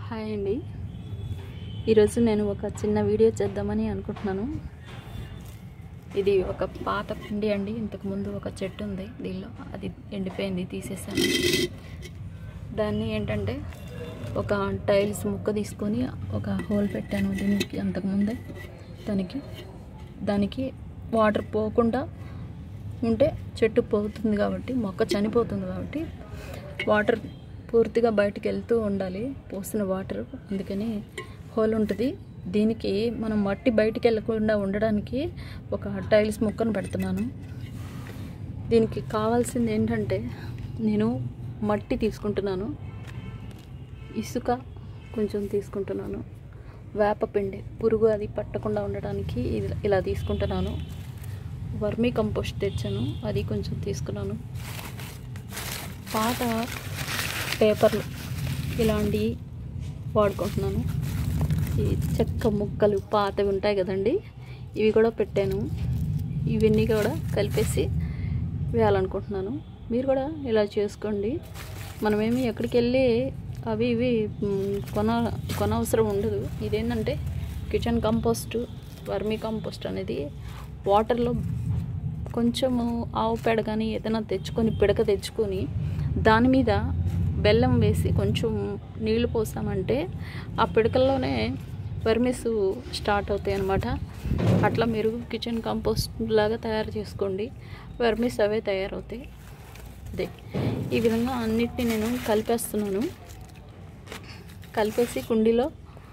hi అండి ఈరోజు నేను ఒక చిన్న వీడియో చేద్దామని అనుకుంటున్నాను ఇది ఒక పాత పిండి అండి ఇంతకుముందు ఒక చెట్టు ఉంది దీనిలో అది ఎండిపోయింది తీసేసాను దాన్ని ఏంటంటే ఒక టైల్స్ ముక్క తీసుకొని ఒక హోల్ పెట్టాను దీనికి అంతకుముందే దానికి దానికి వాటర్ పోకుండా ఉంటే చెట్టు పోతుంది కాబట్టి మొక్క చనిపోతుంది కాబట్టి వాటర్ పూర్తిగా బయటికి వెళ్తూ ఉండాలి పోసిన వాటర్ అందుకని హోల్ ఉంటుంది దీనికి మనం మట్టి బయటికి వెళ్ళకుండా ఉండడానికి ఒక టైల్స్ మొక్కను పెడుతున్నాను దీనికి కావాల్సింది ఏంటంటే నేను మట్టి తీసుకుంటున్నాను ఇసుక కొంచెం తీసుకుంటున్నాను వేపపిండి పురుగు అది పట్టకుండా ఉండడానికి ఇది- ఇలా తీసుకుంటున్నాను వర్మీ కంపోస్ట్ తెచ్చాను అది కొంచెం తీసుకున్నాను పాత పేపర్లు ఇలాంటివి వాడుకుంటున్నాను ఈ చెక్క ముక్కలు పాతవి ఉంటాయి కదండి ఇవి కూడా పెట్టాను ఇవన్నీ కూడా కలిపేసి వేయాలనుకుంటున్నాను మీరు కూడా ఇలా చేసుకోండి మనమేమి ఎక్కడికి వెళ్ళి అవి ఇవి మ్, కొన కొనవసరం ఉండదు ఇదేంటంటే కిచెన్ కంపోస్ట్ వర్మీ కంపోస్ట్ అనేది వాటర్లో కొంచెము ఆవు పేడ కానీ ఏదైనా తెచ్చుకొని పిడక తెచ్చుకొని దాని మీద బెల్లం వేసి కొంచెం నీళ్లు పోసామంటే ఆ పిడకల్లోనే వర్మిస్ స్టార్ట్ అవుతాయి అన్నమాట అట్లా మీరు కిచెన్ కంపోస్ట్ లాగా తయారు చేసుకోండి వర్మిస్ అవే తయారవుతాయి అదే ఈ విధంగా అన్నిటిని నేను కలిపేస్తున్నాను కలిపేసి కుండీలో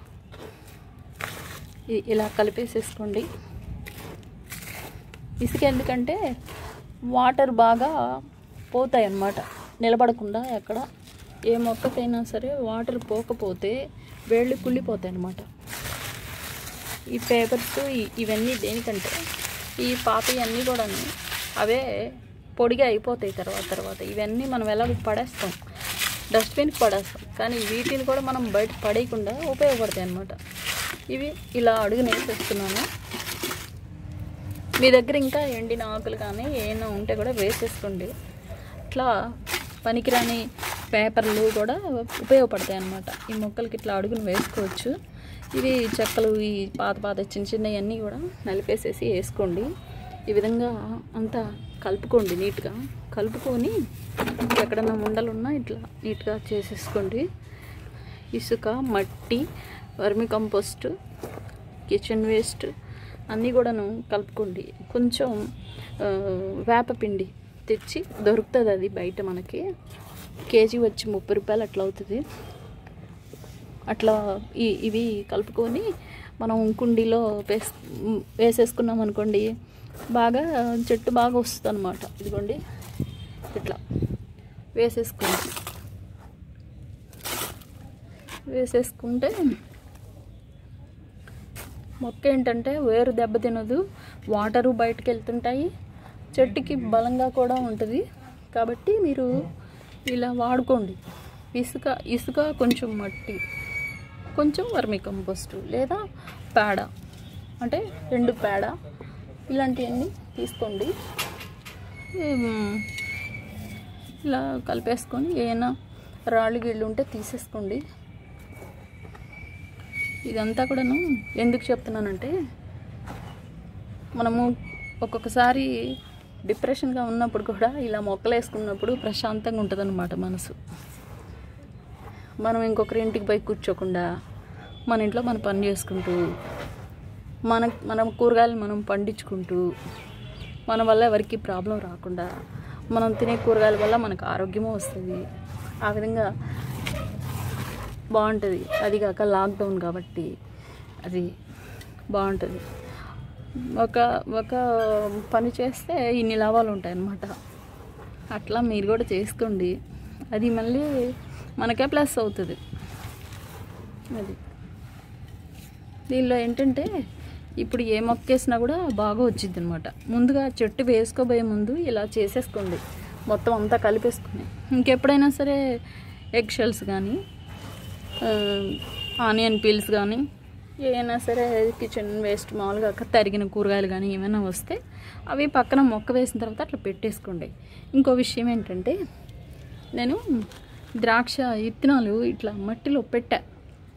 ఇ- ఇలా కలిపేసేసుకోండి ఇసుక ఎందుకంటే వాటర్ బాగా పోతాయి అన్నమాట నిలబడకుండా ఎక్కడ ఏ మొక్కకైనా సరే వాటర్ పోకపోతే వేళ్ళు కుళ్ళిపోతాయి అన్నమాట ఈ పేపర్స్ ఇ- ఇవన్నీ దేనికంటే ఈ పాతవి అన్నీ కూడాను అవే పొడిగా అయిపోతాయి తర్వాత తర్వాత ఇవన్నీ మనం ఎలా పడేస్తాం డస్ట్బిన్కి పడేస్తాం కానీ వీటిని కూడా మనం బయట పడేయకుండా ఉపయోగపడతాయి అన్నమాట ఇవి ఇలా అడుగున వేసేస్తున్నాను మీ దగ్గర ఇంకా ఎండిన ఆకులు కానీ ఏమైనా ఉంటే కూడా వేసేసుకోండి ఇట్లా పనికిరాని పేపర్లు కూడా ఉపయోగపడతాయి అన్నమాట ఈ మొక్కలకి ఇట్లా అడుగును వేసుకోవచ్చు ఇవి చెక్కలు ఈ పాత పాత చిన్న చిన్నవి అన్నీ కూడా నలిపేసేసి వేసుకోండి ఈ విధంగా అంతా కలుపుకోండి నీట్గా కలుపుకొని ఎక్కడన్నా ఉండలు ఉన్నా ఇట్లా నీట్గా చేసేసుకోండి ఇసుక మట్టి వర్మి కంపోస్ట్ కిచెన్ వేస్ట్ అన్నీ కూడాను కలుపుకోండి కొంచెం ఆ, వేపపిండి తెచ్చి దొరుకుతుంది అది బయట మనకి కేజీ వచ్చి ముప్పై రూపాయలు అట్లా అవుతుంది అట్లా ఈ ఇవి కలుపుకొని మనం కుండీలో వేస్ వేసేసుకున్నాం అనుకోండి బాగా చెట్టు బాగా వస్తుంది అనమాట ఇదిగోండి ఇట్లా వేసేసుకోండి వేసేసుకుంటే మొక్క ఏంటంటే వేరు దెబ్బతినదు వాటరు బయటకు వెళ్తుంటాయి చెట్టుకి బలంగా కూడా ఉంటుంది కాబట్టి మీరు ఇలా వాడుకోండి ఇసుక ఇసుక కొంచెం మట్టి కొంచెం వర్మి కంపోస్ట్ లేదా పేడ అంటే రెండు పేడ ఇలాంటివన్నీ తీసుకోండి ఉమ్, ఇలా కలిపేసుకొని ఏమైనా రాళ్ళు గిళ్ళు ఉంటే తీసేసుకోండి ఇదంతా కూడాను ఎందుకు చెప్తున్నానంటే మనము ఒక్కొక్కసారి డిప్రెషన్గా ఉన్నప్పుడు కూడా ఇలా మొక్కలు వేసుకున్నప్పుడు ప్రశాంతంగా ఉంటుందన్నమాట మనసు మనం ఇంకొకరి ఇంటికి పోయి కూర్చోకుండా మన ఇంట్లో మన పని చేసుకుంటూ మన మనం కూరగాయలు మనం పండించుకుంటూ మన వల్ల ఎవరికి ప్రాబ్లం రాకుండా మనం తినే కూరగాయల వల్ల మనకు ఆరోగ్యము వస్తుంది ఆ విధంగా బాగుంటుంది అది కాక లాక్డౌన్ కాబట్టి అది బాగుంటుంది ఒక ఒక పని చేస్తే ఇన్ని లాభాలు ఉంటాయి అన్నమాట అట్లా మీరు కూడా చేసుకోండి అది మళ్ళీ మనకే ప్లస్ అవుతుంది అది దీనిలో ఏంటంటే ఇప్పుడు ఏ మొక్క వేసినా కూడా బాగా వచ్చింది అనమాట ముందుగా చెట్టు వేసుకోబోయే ముందు ఇలా చేసేసుకోండి మొత్తం అంతా కలిపేసుకుని ఇంకెప్పుడైనా సరే ఎగ్ షెల్స్ కానీ ఆనియన్ పీల్స్ కానీ ఏమైనా సరే కిచెన్ వేస్ట్ మామూలుగా తరిగిన కూరగాయలు కానీ ఏమైనా వస్తే అవి పక్కన మొక్క వేసిన తర్వాత అట్లా పెట్టేసుకోండి ఇంకో విషయం ఏంటంటే నేను ద్రాక్ష విత్తనాలు ఇట్లా మట్టిలో పెట్టా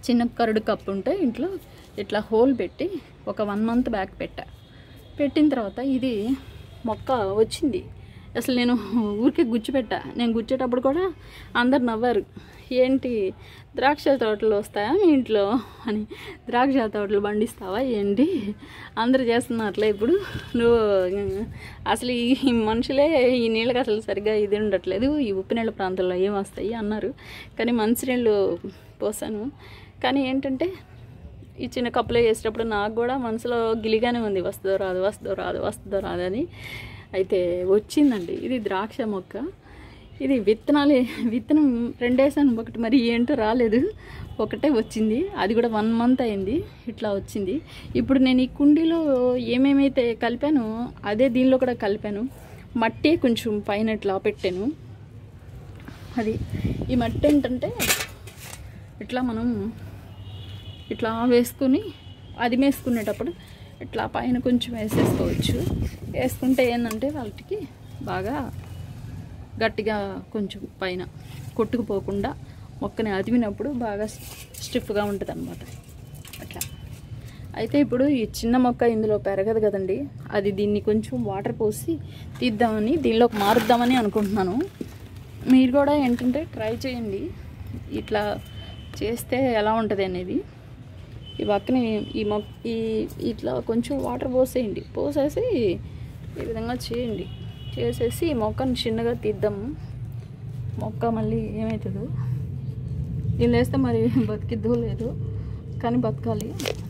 చిన్న కరుడు కప్పు ఉంటే ఇంట్లో ఇట్లా హోల్ పెట్టి ఒక వన్ మంత్ బ్యాక్ పెట్టా పెట్టిన తర్వాత ఇది మొక్క వచ్చింది అసలు నేను ఊరికే గుచ్చిపెట్టా నేను గుచ్చేటప్పుడు కూడా అందరు నవ్వారు ఏంటి ద్రాక్ష తోటలు వస్తాయా మీ ఇంట్లో అని ద్రాక్ష తోటలు పండిస్తావా ఏంటి అందరు చేస్తున్నట్లే ఇప్పుడు నువ్వు అసలు ఈ మనుషులే ఈ నీళ్ళకి అసలు సరిగ్గా ఇది ఉండట్లేదు ఈ ఉప్పు నీళ్ళ ప్రాంతంలో ఏం వస్తాయి అన్నారు కానీ మంచినీళ్ళు పోసాను కానీ ఏంటంటే ఈ చిన్న కప్పులో వేసేటప్పుడు నాకు కూడా మనసులో గిలిగానే ఉంది వస్తుందో రాదు వస్తుందో రాదు వస్తుందో రాదు అని అయితే వచ్చిందండి ఇది ద్రాక్ష మొక్క ఇది విత్తనాలు విత్తనం రెండేసాను ఒకటి మరి ఏంటో రాలేదు ఒకటే వచ్చింది అది కూడా వన్ మంత్ అయింది ఇట్లా వచ్చింది ఇప్పుడు నేను ఈ కుండీలో ఏమేమైతే కలిపానో అదే దీనిలో కూడా కలిపాను మట్టి కొంచెం పైన ఇట్లా పెట్టాను అది ఈ మట్టి ఏంటంటే ఇట్లా మనం ఇట్లా వేసుకుని అది వేసుకునేటప్పుడు ఇట్లా పైన కొంచెం వేసేసుకోవచ్చు వేసుకుంటే ఏంటంటే వాళ్ళకి బాగా గట్టిగా కొంచెం పైన కొట్టుకుపోకుండా మొక్కని అదిమినప్పుడు బాగా స్టిఫ్గా ఉంటుంది అనమాట అట్లా అయితే ఇప్పుడు ఈ చిన్న మొక్క ఇందులో పెరగదు కదండి అది దీన్ని కొంచెం వాటర్ పోసి తీద్దామని దీనిలోకి మారుద్దామని అనుకుంటున్నాను మీరు కూడా ఏంటంటే ట్రై చేయండి ఇట్లా చేస్తే ఎలా ఉంటుంది అనేది ఈ పక్కన ఈ మొక్క ఈ ఇట్లా కొంచెం వాటర్ పోసేయండి పోసేసి ఈ విధంగా చేయండి చేసేసి ఈ మొక్కను చిన్నగా తీద్దాము మొక్క మళ్ళీ ఏమవుతుందో దీన్ని వేస్తే మరి బతికిద్దో లేదు కానీ బతకాలి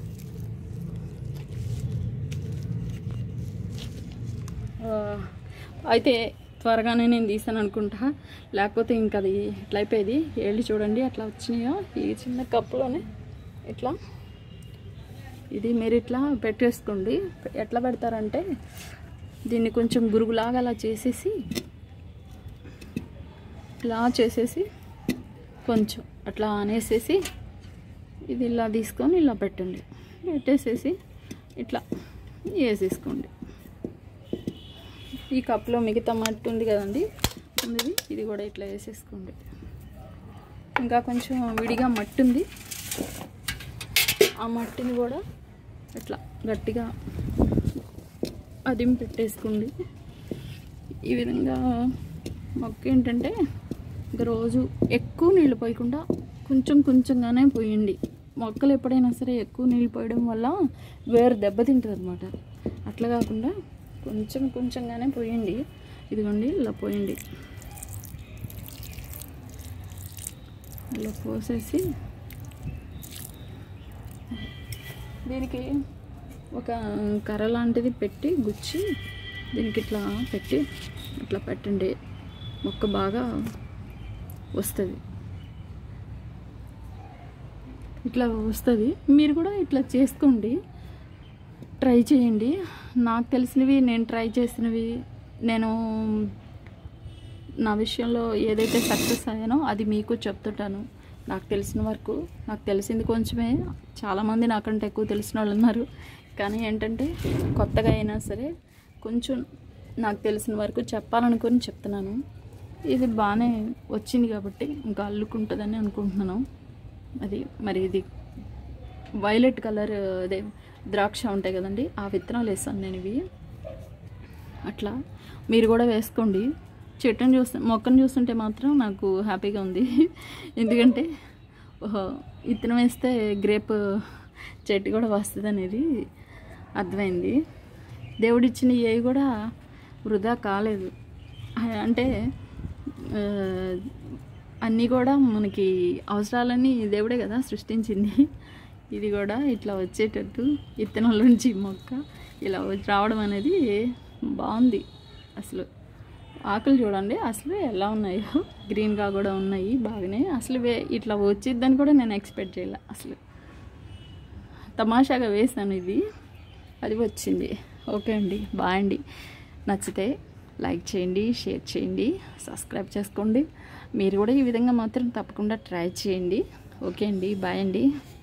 ఆ, అయితే త్వరగానే నేను తీసాను అనుకుంటా లేకపోతే ఇంకా అది ఎట్లా అయిపోయేది ఏళ్ళు చూడండి అట్లా వచ్చినాయో ఈ చిన్న కప్పులోనే ఇట్లా ఇది మీరు ఇట్లా పెట్టేసుకోండి ఎట్లా పెడతారంటే దీన్ని కొంచెం గురుగులాగా అలా చేసేసి ఇలా చేసేసి కొంచెం అట్లా అనేసేసి ఇది ఇలా తీసుకొని ఇలా పెట్టండి పెట్టేసేసి ఇట్లా వేసేసుకోండి ఈ కప్లో మిగతా మట్టి ఉంది కదండి ఉంది ఇది కూడా ఇట్లా వేసేసుకోండి ఇంకా కొంచెం విడిగా మట్టి ఉంది ఆ మట్టిని కూడా ఇట్లా గట్టిగా అదిం పెట్టేసుకోండి ఈ విధంగా మొక్క ఏంటంటే ఇంకా రోజు ఎక్కువ నీళ్ళు పోయకుండా కొంచెం కొంచెంగానే పోయండి మొక్కలు ఎప్పుడైనా సరే ఎక్కువ నీళ్ళు పోయడం వల్ల వేరు దెబ్బతింటుంది అనమాట అట్లా కాకుండా కొంచెం కొంచెంగానే పోయండి ఇదిగోండి ఇలా పోయండి ఇలా పోసేసి దీనికి ఒక కర్ర లాంటిది పెట్టి గుచ్చి దీనికి ఇట్లా పెట్టి ఇట్లా పెట్టండి మొక్క బాగా వస్తుంది ఇట్లా వస్తుంది మీరు కూడా ఇట్లా చేసుకోండి ట్రై చేయండి నాకు తెలిసినవి నేను ట్రై చేసినవి నేను నా విషయంలో ఏదైతే సక్సెస్ అయ్యానో అది మీకు చెప్తుంటాను నాకు తెలిసిన వరకు నాకు తెలిసింది కొంచెమే చాలామంది నాకంటే ఎక్కువ తెలిసిన వాళ్ళు ఉన్నారు కానీ ఏంటంటే కొత్తగా అయినా సరే కొంచెం నాకు తెలిసిన వరకు చెప్పాలనుకొని చెప్తున్నాను ఇది బాగానే వచ్చింది కాబట్టి ఇంకా అల్లుకుంటుందని అనుకుంటున్నాను అది మరి ఇది వైలెట్ కలర్ అదే ద్రాక్ష ఉంటాయి కదండి ఆ విత్తనాలు వేస్తాను నేను ఇవి అట్లా మీరు కూడా వేసుకోండి చెట్టుని చూస్తే మొక్కను చూస్తుంటే మాత్రం నాకు హ్యాపీగా ఉంది ఎందుకంటే ఓహో విత్తనం వేస్తే గ్రేప్ చెట్టు కూడా వస్తుంది అనేది అర్థమైంది దేవుడిచ్చిన ఏవి కూడా వృధా కాలేదు ఆ- అంటే ఆ, అన్నీ కూడా మనకి అవసరాలన్నీ దేవుడే కదా సృష్టించింది ఇది కూడా ఇట్లా వచ్చేటట్టు విత్తనాల నుంచి మొక్క ఇలా వచ్చి రావడం అనేది బాగుంది అసలు ఆకులు చూడండి అసలు ఎలా ఉన్నాయో గ్రీన్గా కూడా ఉన్నాయి బాగానే అసలు వే ఇట్లా వచ్చిద్దని కూడా నేను ఎక్స్పెక్ట్ చేయలే అసలు తమాషాగా వేసాను ఇది అది వచ్చింది ఓకే అండి బాయ్ అండి నచ్చితే లైక్ చేయండి షేర్ చేయండి సబ్స్క్రైబ్ చేసుకోండి మీరు కూడా ఈ విధంగా మాత్రం తప్పకుండా ట్రై చేయండి ఓకే అండి బాయ్ అండి